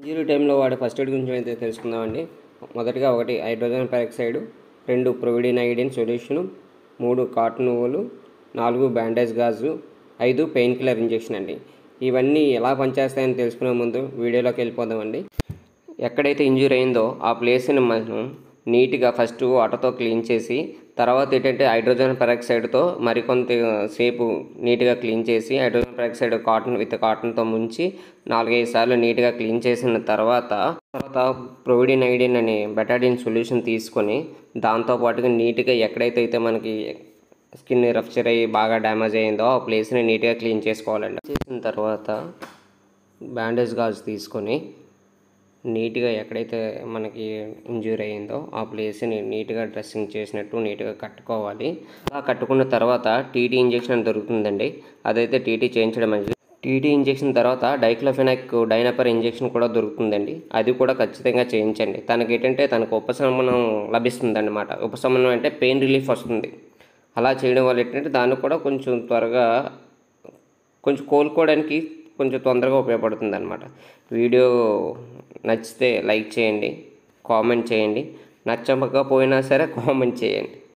injury టైంలో వాడే first aid గురించి అయితే తెలుసుకుందామండి మొదటిగా ఒకటి హైడ్రోజన్ పెరాక్సైడ్ రెండు ప్రొవిడిన్ ఐడిన్ సొల్యూషను మూడు కాటన్ నువ్వులు నాలుగు బ్యాండేజ్ గాజు ఐదు పెయిన్ కిల్లర్ ఇంజెక్షన్ అండి ఇవన్నీ ఎలా పనిచేస్తాయని తెలుసుకునే ముందు వీడియోలోకి వెళ్ళిపోదామండి ఎక్కడైతే ఇంజూరీ అయిందో ఆ ప్లేస్ని మనం నీట్గా ఫస్ట్ వాటర్తో క్లీన్ చేసి తర్వాత ఏంటంటే హైడ్రోజన్ పెరాక్సైడ్తో మరికొంత సేపు నీట్గా క్లీన్ చేసి హైడ్రోజన్ పెరాక్సైడ్ కాటన్ విత్ కాటన్తో ముంచి నాలుగైదు సార్లు నీట్గా క్లీన్ చేసిన తర్వాత తర్వాత ప్రొవిడిన్ ఐడిన్ అనే బెటాడిన్ సొల్యూషన్ తీసుకొని దాంతోపాటుగా నీట్గా ఎక్కడైతే అయితే మనకి స్కిన్ రప్చర్ అయ్యి బాగా డ్యామేజ్ అయ్యిందో ఆ ప్లేస్ని నీట్గా క్లీన్ చేసుకోవాలండి చేసిన తర్వాత బ్యాండేజ్ గాజు తీసుకొని నీట్గా ఎక్కడైతే మనకి ఇంజ్యూర్ అయ్యిందో ఆ ప్లేస్ని నీట్గా డ్రెస్సింగ్ చేసినట్టు నీట్గా కట్టుకోవాలి అలా కట్టుకున్న తర్వాత టీటీ ఇంజెక్షన్ దొరుకుతుందండి అదైతే టీటీ చేయించడం మంచిది టీటీ ఇంజెక్షన్ తర్వాత డైక్లోఫెనాక్ డైనపర్ ఇంజెక్షన్ కూడా దొరుకుతుందండి అది కూడా ఖచ్చితంగా చేయించండి తనకి ఏంటంటే తనకు ఉపశమనం లభిస్తుంది అన్నమాట ఉపశమనం అంటే పెయిన్ రిలీఫ్ వస్తుంది అలా చేయడం వల్ల ఏంటంటే దాన్ని కూడా కొంచెం త్వరగా కొంచెం కోలుకోవడానికి కొంచెం తొందరగా ఉపయోగపడుతుంది అనమాట వీడియో నచ్చితే లైక్ చేయండి కామెంట్ చేయండి నచ్చకపోయినా సరే కామెంట్ చేయండి